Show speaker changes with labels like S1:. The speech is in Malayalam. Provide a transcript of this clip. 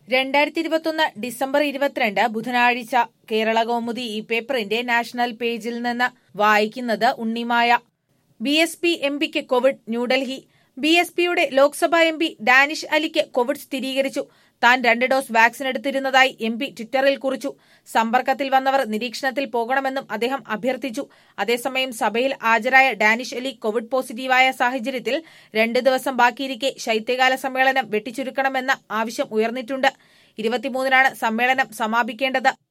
S1: രണ്ടായിരത്തി ഇരുപത്തൊന്ന് ഡിസംബർ ഇരുപത്തിരണ്ട് ബുധനാഴ്ച കേരള കൗമുദി ഈ പേപ്പറിന്റെ നാഷണൽ പേജിൽ നിന്ന് വായിക്കുന്നത് Unnimaya B S P M പിക്ക് കോവിഡ് ന്യൂഡൽഹി ബി എസ് പിയുടെ ലോക്സഭാ എം പി ഡാനിഷ് അലിക്ക് കോവിഡ് സ്ഥിരീകരിച്ചു താൻ രണ്ട് ഡോസ് വാക്സിൻ എടുത്തിരുന്നതായി എം പി ട്വിറ്ററിൽ കുറിച്ചു സമ്പർക്കത്തിൽ വന്നവർ നിരീക്ഷണത്തിൽ പോകണമെന്നും അദ്ദേഹം അഭ്യർത്ഥിച്ചു അതേസമയം സഭയിൽ ഹാജരായ ഡാനിഷ് അലി കോവിഡ് പോസിറ്റീവായ സാഹചര്യത്തിൽ രണ്ട് ദിവസം ബാക്കിയിരിക്കെ ശൈത്യകാല സമ്മേളനം വെട്ടിച്ചുരുക്കണമെന്ന ആവശ്യം ഉയർന്നിട്ടുണ്ട് ഇരുപത്തിമൂന്നിനാണ് സമ്മേളനം സമാപിക്കേണ്ടത്